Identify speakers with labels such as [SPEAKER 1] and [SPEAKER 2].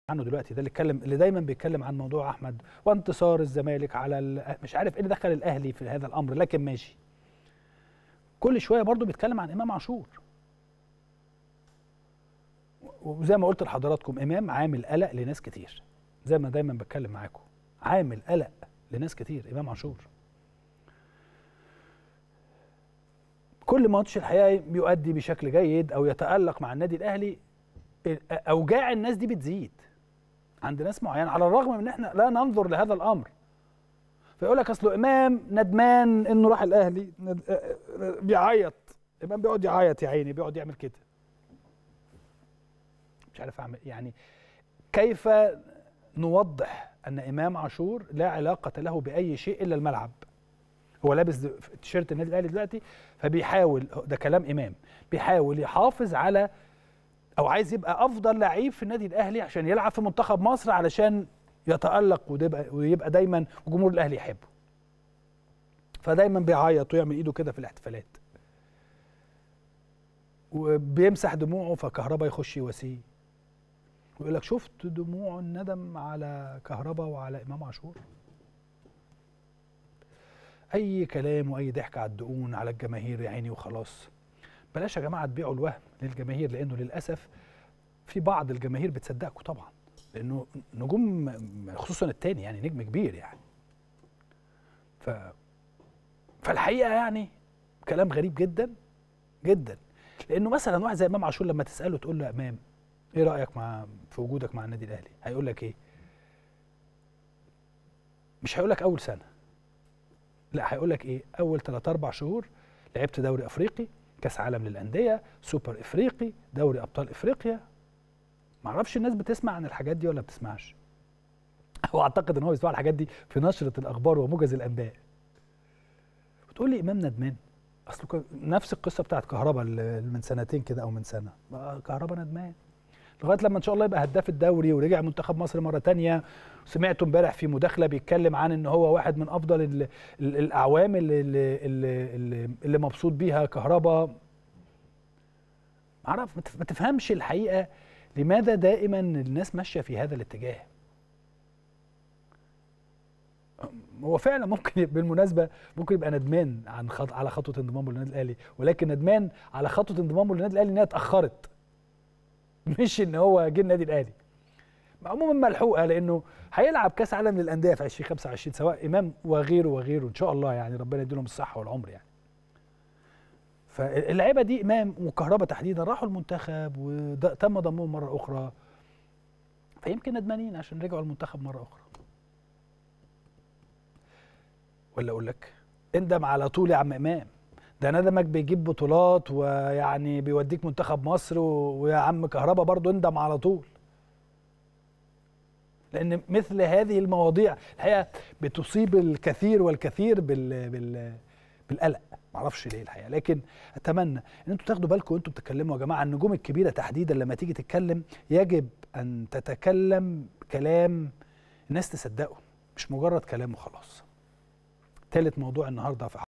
[SPEAKER 1] عنه دلوقتي ده اللي اتكلم اللي دايما بيتكلم عن موضوع احمد وانتصار الزمالك على ال- مش عارف ايه اللي دخل الاهلي في هذا الامر لكن ماشي كل شويه برضو بيتكلم عن امام عاشور وزي ما قلت لحضراتكم امام عامل قلق لناس كتير زي ما دايما بتكلم معاكم عامل قلق لناس كتير امام عاشور كل ماتش الحقيقه بيؤدي بشكل جيد او يتالق مع النادي الاهلي اوجاع الناس دي بتزيد عند ناس معينه على الرغم من ان احنا لا ننظر لهذا الامر فيقول لك اصله امام ندمان انه راح الاهلي ند... آه، آه، بيعيط امام بيقعد يعيط يا عيني بيقعد يعمل كده مش عارف اعمل يعني كيف نوضح ان امام عاشور لا علاقه له باي شيء الا الملعب هو لابس د- تيشيرت النادي الاهلي دلوقتي فبيحاول ده كلام امام بيحاول يحافظ على او عايز يبقى افضل لعيب في النادي الاهلي عشان يلعب في منتخب مصر علشان يتالق ويبقى, ويبقى دايما جمهور الاهلي يحبه فدايما بيعيط ويعمل ايده كده في الاحتفالات وبيمسح دموعه فكهربا يخش يواسيه ويقول لك شفت دموع الندم على كهربا وعلى امام عاشور اي كلام واي ضحك على الدقون على الجماهير يا عيني وخلاص بلاش يا جماعه تبيعوا الوهم للجماهير لانه للاسف في بعض الجماهير بتصدقكم طبعا لانه نجوم خصوصا التاني يعني نجم كبير يعني ف فالحقيقه يعني كلام غريب جدا جدا لانه مثلا واحد زي امام عاشور لما تساله تقول له يا امام ايه رايك مع في وجودك مع النادي الاهلي هيقول لك ايه مش هيقول لك اول سنه لا هيقول لك ايه اول 3 4 شهور لعبت دوري افريقي كاس عالم للانديه سوبر افريقي دوري ابطال افريقيا معرفش الناس بتسمع عن الحاجات دي ولا بتسمعش هو اعتقد ان هو بيسمع الحاجات دي في نشره الاخبار وموجز الانباء بتقول لي امام ندمان اصله كان نفس القصه بتاعت كهربا اللي من سنتين كده او من سنه بقى كهربا ندمان لغايه لما ان شاء الله يبقى هداف الدوري ورجع منتخب مصر مره تانية سمعته امبارح في مداخله بيتكلم عن ان هو واحد من افضل ال ال الاعوام اللي, اللي, اللي, اللي مبسوط بيها كهربا معرف ما تف- ما تفهمش الحقيقه لماذا دائما الناس ماشيه في هذا الاتجاه هو فعلا ممكن يبقى- بالمناسبه ممكن يبقى ندمان عن خط على خطوه انضمامه للنادي الاهلي ولكن ندمان على خطوه انضمامه للنادي الاهلي انها اتاخرت مش ان هو جه النادي الاهلي عموما ملحوقه لانه هيلعب كاس عالم للانديه في 2025 سواء امام وغيره وغيره ان شاء الله يعني ربنا يديلهم الصحه والعمر يعني فاللعيبه دي امام وكهربا تحديدا راحوا المنتخب وتم ضمهم مره اخرى فيمكن ندمانين عشان رجعوا المنتخب مره اخرى ولا اقول لك اندم على طول يا عم امام ده ندمك بيجيب بطولات ويعني بيوديك منتخب مصر و... ويا عم كهربا برضو اندم على طول لان مثل هذه المواضيع الحقيقه بتصيب الكثير والكثير بال... بال... بالقلق معرفش ليه الحقيقه لكن اتمنى ان انتوا تاخدوا بالكم وانتوا بتتكلموا يا جماعه النجوم الكبيره تحديدا لما تيجي تتكلم يجب ان تتكلم كلام الناس تصدقه مش مجرد كلام وخلاص ثالث موضوع النهارده في